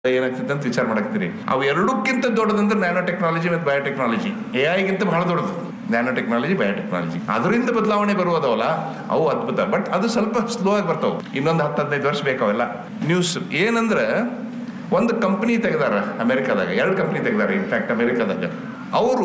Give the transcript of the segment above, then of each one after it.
ಏನಾಗ್ತದೆ ಅಂತ ವಿಚಾರ ಮಾಡಕ್ತೀರಿ ಅವು ಎರಡಕ್ಕಿಂತ ದೊಡ್ಡದಂದ್ರೆ ನ್ಯಾನೋ ಟೆಕ್ನಾಲಜಿ ಮತ್ತು ಬಯೋಟೆಕ್ನಾಲಜಿ ಎ ಐಗಿಂತ ಬಹಳ ದೊಡ್ಡದು ನ್ಯಾನೋ ಟೆಕ್ನಾಲಜಿ ಬಯೋಟೆಕ್ನಾಲಜಿ ಅದರಿಂದ ಬದಲಾವಣೆ ಬರುವುದವಲ್ಲ ಅವು ಅದ್ಭುತ ಬಟ್ ಅದು ಸ್ವಲ್ಪ ಸ್ಲೋ ಆಗಿ ಬರ್ತಾವೆ ಇನ್ನೊಂದು ಹತ್ತು ಹದಿನೈದು ವರ್ಷ ಬೇಕಾವೆಲ್ಲ ನ್ಯೂಸ್ ಏನಂದ್ರೆ ಒಂದು ಕಂಪ್ನಿ ತೆಗ್ದಾರ ಅಮೆರಿಕಾದಾಗ ಎರಡು ಕಂಪ್ನಿ ತೆಗ್ದಾರ ಇನ್ಫ್ಯಾಕ್ಟ್ ಅಮೆರಿಕಾದಾಗ ಅವರು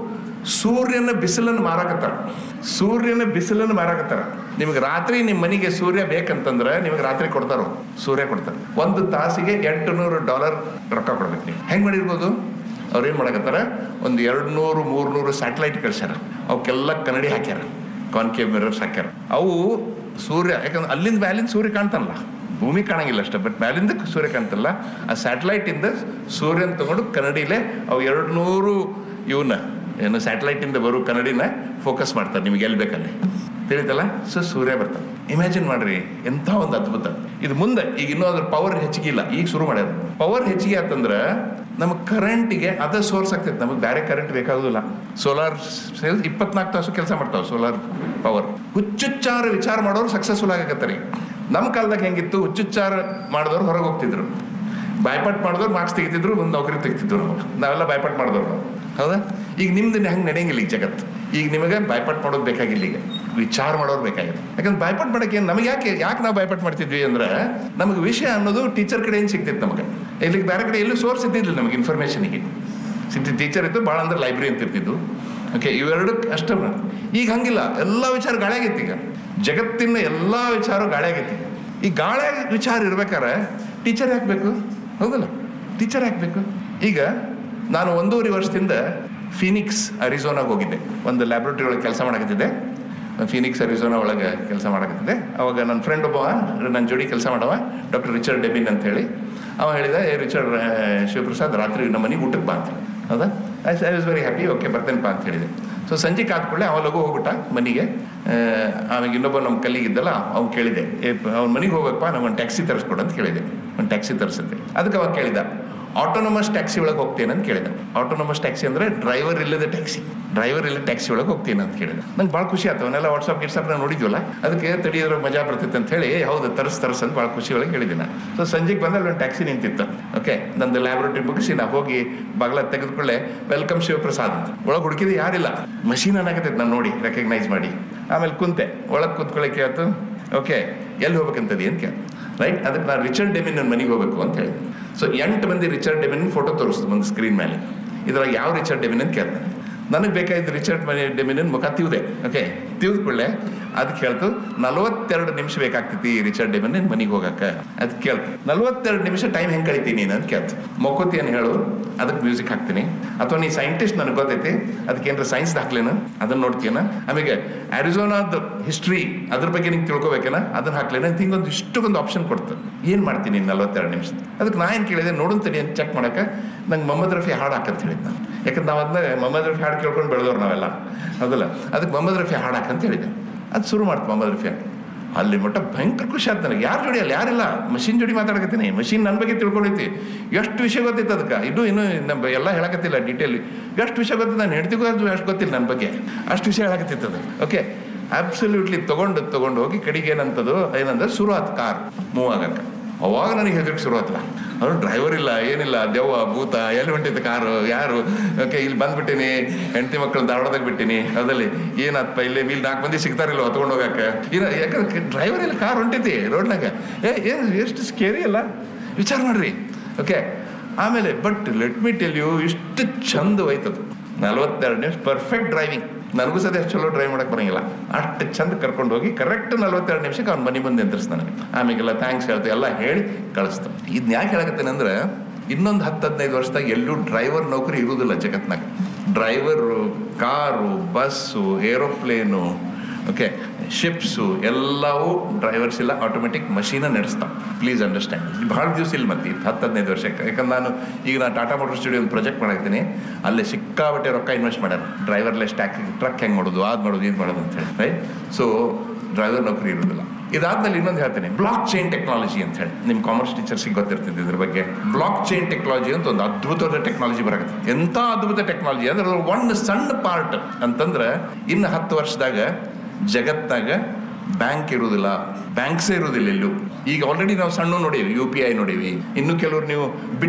ಸೂರ್ಯನ ಬಿಸಿಲನ್ನು ಮಾರಾಕತ್ತಾರ ಸೂರ್ಯನ ಬಿಸಿಲನ್ನು ಮಾರಾಕತ್ತಾರ ನಿಮಗೆ ರಾತ್ರಿ ನಿಮ್ಮ ಮನೆಗೆ ಸೂರ್ಯ ಬೇಕಂತಂದ್ರೆ ನಿಮಗೆ ರಾತ್ರಿ ಕೊಡ್ತಾರ ಅವ್ರು. ಸೂರ್ಯ ಕೊಡ್ತಾರೆ ಒಂದು ತಾಸಿಗೆ ಎಂಟು ನೂರು ಡಾಲರ್ ರೊಕ್ಕ ಕೊಡ್ಬೇಕು ನೀವು ಹೆಂಗ್ ಮಾಡಿರ್ಬೋದು ಅವ್ರು ಏನ್ ಮಾಡಕತ್ತಾರ ಒಂದು ಎರಡು ನೂರು ಮೂರು ನೂರು ಸ್ಯಾಟಲೈಟ್ ಕಳ್ಸ್ಯಾರ ಅವಕ್ಕೆಲ್ಲ ಕನ್ನಡಿ ಹಾಕ್ಯಾರ ಕಾನ್ಕೇವ್ ಮಿರರ್ಸ್ ಹಾಕ್ಯಾರ ಅವು ಸೂರ್ಯ ಯಾಕಂದ್ರೆ ಅಲ್ಲಿಂದ ಮ್ಯಾಲಿಂದ ಸೂರ್ಯ ಕಾಣ್ತಾನಲ್ಲ ಭೂಮಿ ಕಾಣಂಗಿಲ್ಲ ಅಷ್ಟೇ ಬಟ್ ಮ್ಯಾಲಿಂದ ಸೂರ್ಯ ಕಾಣ್ತಲ್ಲ ಆ ಸ್ಯಾಟಲೈಟ್ ಇಂದ ಸೂರ್ಯನ ತಗೊಂಡು ಕನ್ನಡಿಲೇ ಅವು ಎರಡು ನೂರು ಇವನ್ನ ಏನು ಸ್ಯಾಟಲೈಟ್ ಇಂದ ಬರೋ ಕನ್ನಡಿನ ಫೋಕಸ್ ಮಾಡ್ತಾರೆ ನಿಮ್ಗೆ ಎಲ್ಲಿ ಬೇಕಲ್ಲಿ ತಿಳಿತಲ್ಲ ಸೊ ಸೂರ್ಯ ಬರ್ತಾನೆ ಇಮ್ಯಾಜಿನ್ ಮಾಡ್ರಿ ಎಂಥ ಒಂದು ಅದ್ಭುತ ಇದು ಮುಂದೆ ಈಗ ಇನ್ನೂ ಅದ್ರ ಪವರ್ ಹೆಚ್ಚಿಗೆ ಇಲ್ಲ ಈಗ ಶುರು ಮಾಡ್ಯಾರ ಪವರ್ ಹೆಚ್ಚಿಗೆ ಆತಂದ್ರ ನಮಗೆ ಕರೆಂಟಿಗೆ ಅದ ಸೋರ್ಸ್ ಆಗ್ತೈತೆ ನಮಗೆ ಬೇರೆ ಕರೆಂಟ್ ಬೇಕಾಗೋದಿಲ್ಲ ಸೋಲಾರ್ ಸೆಲ್ಸ್ ಇಪ್ಪತ್ನಾಲ್ಕು ತಾಸು ಕೆಲಸ ಮಾಡ್ತಾವೆ ಸೋಲಾರ್ ಪವರ್ ಹುಚ್ಚುಚ್ಚಾರ ವಿಚಾರ ಮಾಡೋರು ಸಕ್ಸಸ್ಫುಲ್ ಆಗಕತ್ತಾರೆ ನಮ್ಮ ಕಾಲದಾಗ ಹೆಂಗಿತ್ತು ಹುಚ್ಚುಚ್ಚಾರ ಮಾಡಿದವ್ರು ಹೊರಗೆ ಹೋಗ್ತಿದ್ರು ಬಾಯ್ಪಾಟ್ ಮಾಡಿದವ್ರು ಮಾರ್ಕ್ಸ್ ತೆಗಿತಿದ್ರು ಒಂದು ನೌಕರಿ ತೆಗಿತಿದ್ರು ನಮಗೆ ನಾವೆಲ್ಲ ಬಾಯ್ಪಾಟ್ ಮಾಡಿದವ್ರು ನಾವು ಹೌದಾ ಈಗ ನಿಮ್ದು ಹಂಗೆ ನಡೆಯಂಗಿಲ್ಲ ಈಗ ಜಗತ್ತು ಈಗ ನಿಮಗೆ ಬಾಯ್ಪಾಟ್ ಮಾಡೋದು ಬೇಕಾಗಿಲ್ಲ ಈಗ ವಿಚಾರ ಮಾಡೋರು ಬೇಕಾಗಿದೆ ಯಾಕಂದ್ರೆ ಬಾಯ್ಪಾಟ್ ಮಾಡಕ್ಕೆ ನಮಗೆ ಯಾಕೆ ಯಾಕೆ ನಾವು ಬಾಯ್ಪಾಟ್ ಮಾಡ್ತಿದ್ವಿ ಅಂದ್ರೆ ನಮಗೆ ವಿಷಯ ಅನ್ನೋದು ಟೀಚರ್ ಕಡೆ ಏನು ಸಿಗ್ತಿತ್ತು ನಮಗೆ ಇಲ್ಲಿಗೆ ಬೇರೆ ಕಡೆ ಎಲ್ಲೂ ಸೋರ್ಸ್ ಇದ್ದಿಲ್ಲ ನಮಗೆ ಇನ್ಫಾರ್ಮೇಷನ್ಗೆ ಸಿಗ್ತಿ ಟೀಚರ್ ಇತ್ತು ಭಾಳ ಅಂದ್ರೆ ಲೈಬ್ರರಿ ಅಂತ ಇರ್ತಿದ್ದು ಓಕೆ ಇವೆರಡು ಅಷ್ಟೇ ಮಾಡು. ಈಗ ಹಂಗಿಲ್ಲ ಎಲ್ಲ ವಿಚಾರ ಗಾಳಿ ಆಗೈತಿ ಈಗ ಜಗತ್ತಿನ ಎಲ್ಲ ವಿಚಾರ ಗಾಳಿ ಆಗೈತಿ ಈ ಗಾಳಿ ವಿಚಾರ ಇರ್ಬೇಕಾರೆ ಟೀಚರ್ ಹಾಕ್ಬೇಕು ಹೌದಲ್ಲ ಟೀಚರ್ ಹಾಕ್ಬೇಕು ಈಗ ನಾನು ಒಂದೂವರೆ ವರ್ಷದಿಂದ ಫಿನಿಕ್ಸ್ ಅರಿಜೋನಾಗ ಹೋಗಿದ್ದೆ ಒಂದು ಲ್ಯಾಬ್ರೇಟರಿ ಒಳಗೆ ಕೆಲಸ ಮಾಡಕತ್ತಿದ್ದೆ ಫಿನಿಕ್ಸ್ ಅರಿಜೋನಾ ಒಳಗೆ ಕೆಲಸ ಮಾಡಕತ್ತಿದ್ದೆ ಅವಾಗ ನನ್ನ ಫ್ರೆಂಡ್ ಒಬ್ಬ ನನ್ನ ಜೋಡಿ ಕೆಲಸ ಮಾಡವ ಡಾಕ್ಟರ್ ರಿಚರ್ಡ್ ಡೆಬಿನ್ ಅಂತ ಹೇಳಿ ಅವ ಹೇಳಿದ ಏ ರಿಚರ್ಡ್ ಆ, ಶಿವಪ್ರಸಾದ್ ರಾತ್ರಿ ನಮ್ಮ ಮನೆಗೆ ಊಟಕ್ಕೆ ಬಾ ಅಂತ ಹೇಳಿ. ಹೌದಾ I I was very happy okay ಬರ್ತೇನಪ್ಪ ಅಂತ ಹೇಳಿದೆ ಸೊ ಸಂಜೆ ಕಾದ ಕೂಡಲೇ ಅವ ಲಘು ಹೋಗ್ಬಿಟ್ಟ ಮನೆಗೆ ಆಮೇಲೆ ಇನ್ನೊಬ್ಬ ನಮ್ಮ ಕಲ್ಲಿಗೆ ಇದ್ದಲ್ಲ ಅವ್ನು ಕೇಳಿದೆ ಏ ಅವ್ನ ಮನೆಗೆ ಹೋಗಪ್ಪ ನಾವು ಒಂದು ಟ್ಯಾಕ್ಸಿ ತರಿಸ್ಕೊಡು ಅಂತ ಕೇಳಿದೆ ಒಂದು ಟ್ಯಾಕ್ಸಿ ತರಿಸಿದ್ದೆ ಅದಕ್ಕೆ ಅವಾಗ ಕೇಳಿದ ಆಟೋನಮಸ್ ಟ್ಯಾಕ್ಸಿ ಒಳಗೆ ಹೋಗ್ತೇನೆ ಅಂತ ಕೇಳಿದ ಆಟೋನಮಸ್ ಟ್ಯಾಕ್ಸಿ ಅಂದ್ರೆ ಡ್ರೈವರ್ ಇಲ್ಲದ ಟ್ಯಾಕ್ಸಿ ಡ್ರೈವರ್ ಇಲ್ಲ ಟ್ಯಾಕ್ಸಿ ಒಳಗೆ ಹೋಗ್ತೇನೆ ಅಂತ ಕೇಳಿದ ನಂಗೆ ಭಾಳ ಖುಷಿ ಆಯ್ತು ಅವನ್ನೆಲ್ಲ ವಾಟ್ಸಪ್ ಗಿಟ್ಸಪ್ ನಾವು ನೋಡಿದ್ವಲ್ಲ ಅದಕ್ಕೆ ತಡಿಯೋದ್ರ ಮಜಾ ಬರ್ತೈತೆ ಅಂತ ಹೇಳಿ "ಏ, ಹೌದು ತರ್ಸ್ ತರ್ಸ್ ಅಂತ ಭಾಳ ಖುಷಿ ಒಳಗೆ ಹೇಳಿದೆ ನಾನು ಸೊ ಸಂಜೆಗೆ ಬಂದಲ್ಲಿ ಒಂದು ಟ್ಯಾಕ್ಸಿ ನಿಂತಿತ್ತು ಓಕೆ ನಂದು ಲ್ಯಾಬ್ರೇಟರಿ ಮುಗಿಸಿ ನಾ ಹೋಗಿ ಬಾಗ್ಲ ತೆಗೆದುಕೊಳ್ಳೆ ವೆಲ್ಕಮ್ ಶಿವಪ್ರಸಾದ್ ಅಂತ ಒಳಗೆ ಹುಡುಕಿದ್ರೆ ಯಾರಿಲ್ಲ ಮಷೀನ್ ಅನ್ನಾಗತ್ತೈತೆ ನಾನು ನೋಡಿ ರೆಕಗ್ನೈಸ್ ಮಾಡಿ ಆಮೇಲೆ ಕುಂತೆ ಒಳಗೆ ಕುಂತ್ಕೊಳ್ಳೋಕೆ ಆಯ್ತು ಓಕೆ ಎಲ್ಲಿ ಹೋಗ್ಬೇಕಂತದಿ ಅಂತ ಕೇಳ್ದೆ ರೈಟ್ ಅದಕ್ಕೆ ನಾನು ರಿಚರ್ಡ್ ಡೆಮಿನ್ ನನ್ನ ಮನೆಗೆ ಹೋಗ್ಬೇಕು ಅಂತ ಹೇಳಿದೆ ಸೊ ಎಂಟು ಮಂದಿ ರಿಚರ್ಡ್ ಡೆಮಿನ್ ಫೋಟೋ ತೋರಿಸ್ತು ಒಂದು ಸ್ಕ್ರೀನ್ ಮೇಲೆ ಇದ್ರಾಗ ಯಾವ ರಿಚರ್ಡ್ ಡೆಮಿನ್ ಅಂತ ಕೇಳ್ತಾನೆ ನನಗೆ ಬೇಕಾಗಿದ್ದ ರಿಚರ್ಡ್ ಮನೆ ಡೆಮಿನ್ ಮುಖ ತಿವ್ದೆ ಓಕೆ ತಿವ್ದ ಕೂಡಲೇ ಅದಕ್ಕೆ ಹೇಳ್ತು ನಲವತ್ತೆರಡು ನಿಮಿಷ ಬೇಕಾಗ್ತೈತಿ ರಿಚರ್ಡ್ ಡೆಮಿನ್ ನಿನ್ ಮನೆಗೆ ಹೋಗಕ್ಕೆ ಅದಕ್ಕೆ ಕೇಳ್ತು ನಲವತ್ತೆರಡು ನಿಮಿಷ ಟೈಮ್ ಹೆಂಗೆ ಕಳಿತೀನಿ ನೀನು ಅಂತ ಕೇಳ್ತು ಮೊಕ್ಕೋತಿ ಏನು ಹೇಳು ಅದಕ್ಕೆ ಮ್ಯೂಸಿಕ್ ಹಾಕ್ತೀನಿ ಅಥವಾ ನೀ ಸೈಂಟಿಸ್ಟ್ ನನಗೆ ಗೊತ್ತೈತಿ ಅದಕ್ಕೆ ಏನಾರ ಸೈನ್ಸ್ ಹಾಕ್ಲೇನ ಅದನ್ನ ನೋಡ್ತೀಯನ ಆಮೇಲೆ ಅರಿಜೋನಾದ ಹಿಸ್ಟ್ರಿ ಅದ್ರ ಬಗ್ಗೆ ನಿಂಗೆ ತಿಳ್ಕೊಬೇಕೇನ ಅದನ್ನ ಹಾಕ್ಲೇನ ಅಂತ ಹಿಂಗೊಂದು ಇಷ್ಟಕ್ಕೊಂದು ಆಪ್ಷನ್ ಕೊಡ್ತು ಏನ್ ಮಾಡ್ತೀನಿ ನಲವತ್ತೆರಡು ನಿಮಿಷ ಅದಕ್ಕೆ ನಾ ಏನು ಕೇಳಿದೆ ನೋಡೋನ್ ತಡಿ ಅಂತ ಚೆಕ್ ಮಾಡಕ್ಕೆ ನಂಗೆ ಮೊಹಮ್ಮದ್ ರಫಿ ಹಾಡು ಹಾಕಂತ ಹೇಳಿದ್ ನಾನು ಯಾಕಂದ್ರೆ ನಾವು ಅದನ್ನ ಮೊಹಮ್ಮದ್ ರಫಿ ಹಾಡು ಕೇಳ್ಕೊಂಡು ಬೆಳೆದವ್ರು ನಾವೆಲ್ಲ ಹೌದಲ್ಲ ಅದಕ್ಕೆ ಮೊಹಮ್ಮದ್ ರಫಿ ಹಾಡು ಹಾಕಂತ ಹೇಳಿದೆ ಅದು ಶುರು ಮಾಡ್ತು ಮೊಹಮ್ಮದ್ ರಫಿ ಹಾಡು ಅಲ್ಲಿ ಮಟ್ಟ ಭಯಂಕರ ಖುಷಿ ಆಯ್ತು ನನಗೆ ಯಾರು ಜೋಡಿ ಅಲ್ಲ ಯಾರಿಲ್ಲ ಮಷಿನ್ ಜೋಡಿ ಮಾತಾಡಕತ್ತೀನಿ ಮಷಿನ್ ನನ್ನ ಬಗ್ಗೆ ತಿಳ್ಕೊಂಡೈತಿ ಎಷ್ಟು ವಿಷಯ ಗೊತ್ತೈತೆ ಅದಕ್ಕೆ ಇದು ಇನ್ನೂ ನಮ್ಮ ಎಲ್ಲ ಹೇಳಕತ್ತಿಲ್ಲ ಡೀಟೇಲ್ ಎಷ್ಟು ವಿಷಯ ಗೊತ್ತಿಲ್ಲ ನಾನು ಹೆಂಡ್ತಿಗೂ ಅದು ಅಷ್ಟು ಗೊತ್ತಿಲ್ಲ ನನ್ನ ಬಗ್ಗೆ ಅಷ್ಟು ವಿಷಯ ಹೇಳಕತ್ತಿತ್ತು ಅದು ಓಕೆ ಅಬ್ಸಲ್ಯೂಟ್ಲಿ ತಗೊಂಡು ತಗೊಂಡು ಹೋಗಿ ಕಡೆಗೆ ಏನಂತದು ಏನಂದ್ರೆ ಶುರು ಆತು ಕಾರ್ ಮೂವ್ ಆಗಕ್ಕೆ ಅವಾಗ ನನಗೆ ಹೆದರಿಕೆ ಶುರು ಆತಲ್ಲ ಅವ್ರು ಡ್ರೈವರ್ ಇಲ್ಲ ಏನಿಲ್ಲ ದೆವ್ವ ಭೂತ ಎಲ್ಲಿ ಹೊಂಟಿತ್ತು ಕಾರು ಯಾರು ಓಕೆ ಇಲ್ಲಿ ಬಂದ್ಬಿಟ್ಟಿನಿ ಹೆಂಡತಿ ಮಕ್ಕಳು ಧಾರವಾಡದಾಗ ಬಿಟ್ಟಿನಿ ಅದಲ್ಲಿ ಏನಾತ್ಪ ಇಲ್ಲಿ ಇಲ್ಲಿ ನಾಲ್ಕು ಮಂದಿ ಸಿಗ್ತಾರಿಲ್ಲ ಹೊತ್ಕೊಂಡು ಹೋಗಕ್ಕೆ ಇಲ್ಲ ಯಾಕಂದ್ರೆ ಡ್ರೈವರ್ ಇಲ್ಲ ಕಾರ್ ಹೊಂಟೈತಿ ರೋಡ್ನಾಗ ಏ ಏನು ಎಷ್ಟು ಸ್ಕೇರಿ ಅಲ್ಲ ವಿಚಾರ ಮಾಡ್ರಿ ಓಕೆ ಆಮೇಲೆ but let me tell you ಇಷ್ಟು ಚಂದ ಹೋಯ್ತದು ನಲ್ವತ್ತೆರಡು ನಿಮಿಷ ಪರ್ಫೆಕ್ಟ್ ಡ್ರೈವಿಂಗ್ ನನಗೂ ಸದ ಎಷ್ಟು ಚಲೋ ಡ್ರೈವ್ ಮಾಡಕ್ ಬರಂಗಿಲ್ಲ ಅಷ್ಟು ಚಂದ ಕರ್ಕೊಂಡು ಹೋಗಿ ಕರೆಕ್ಟ್ ನಲ್ವತ್ತೆರಡು ನಿಮಿಷಕ್ಕೆ ಅವ್ನ ಮನೆ ಬಂದು ನಿಂತಿರ್ಸ್ ನನಗೆ ಆಮೇಲೆಲ್ಲ ಥ್ಯಾಂಕ್ಸ್ ಹೇಳ್ತು ಎಲ್ಲ ಹೇಳಿ ಕಳಿಸ್ತು ಇದನ್ನ ಯಾಕೆ ಹೇಳಕತ್ತೇನೆ ಅಂದ್ರೆ ಇನ್ನೊಂದು ಹತ್ತು ಹದಿನೈದು ವರ್ಷದಾಗ ಎಲ್ಲೂ ಡ್ರೈವರ್ ನೌಕರಿ ಇರುವುದಿಲ್ಲ ಜಗತ್ನಾಗ driver car bus aeroplane okay ships ಎಲ್ಲವೂ ಡ್ರೈವರ್ಸ್ ಇಲ್ಲ ಆಟೋಮೆಟಿಕ್ ಮಷೀನ ನಡೆಸ್ತಾವೆ ಪ್ಲೀಸ್ ಅಂಡರ್ಸ್ಟ್ಯಾಂಡ್ ಭಾಳ ದಿವಸ ಇಲ್ಲ ಮತ್ತೆ ಹತ್ತು ಹದಿನೈದು ವರ್ಷಕ್ಕೆ ಯಾಕಂದ್ರೆ ನಾನು ಈಗ ನಾನು ಟಾಟಾ ಮೋಟರ್ ಸ್ಟುಡಿಯೋ ಒಂದು ಪ್ರಾಜೆಕ್ಟ್ ಮಾಡಾಕ್ತೀನಿ ಅಲ್ಲಿ ಸಿಕ್ಕಾಬಟ್ಟೆ ರೊಕ್ಕ ಇನ್ವೆಸ್ಟ್ ಮಾಡ್ಯಾರ ಡ್ರೈವರ್ಲೆಸ್ ಟ್ಯಾಕ್ ಟ್ರಕ್ ಹೆಂಗೆ ಮಾಡೋದು ಅದು ಮಾಡೋದು ಇದು ಮಾಡೋದು ಅಂತ ಹೇಳಿ ರೈಟ್ ಸೊ ಡ್ರೈವರ್ ನೌಕರಿ ಇರೋದಿಲ್ಲ ಇದಾದ್ಮೇಲೆ ಇನ್ನೊಂದು ಹೇಳ್ತೀನಿ ಬ್ಲಾಕ್ ಚೈನ್ ಟೆಕ್ನಾಲಜಿ ಅಂತ ಹೇಳಿ ನಿಮ್ಮ ಕಾಮರ್ಸ್ ಟೀಚರ್ಸಿಗೆ ಗೊತ್ತಿರ್ತಿದ್ದು ಇದ್ರ ಬಗ್ಗೆ ಬ್ಲಾಕ್ ಚೈನ್ ಟೆಕ್ನಾಲಜಿ ಅಂತ ಒಂದು ಅದ್ಭುತವಾದ ಟೆಕ್ನಾಲಜಿ ಬರಕತ್ತೆ ಎಂಥ ಅದ್ಭುತ ಟೆಕ್ನಾಲಜಿ ಅಂದ್ರೆ ಅದ್ರ ಒಂದು ಸಣ್ಣ ಪಾರ್ಟ್ ಅಂತಂದ್ರೆ ಇನ್ನು ಹತ್ತು ವರ್ಷದಾಗ ಜಗತ್ನಾಗ ಬ್ಯಾಂಕ್ ಇರುವುದಿಲ್ಲ ಬ್ಯಾಂಕ್ಸೇ ಇರುವುದಿಲ್ಲ ಎಲ್ಲೂ ಈಗ ಆಲ್ರೆಡಿ ನಾವು ಸಣ್ಣ ನೋಡೀವಿ ಯು ಪಿ ಐ ನೋಡೀವಿ ಇನ್ನು ಕೆಲವರು ನೀವು ಬಿಟ್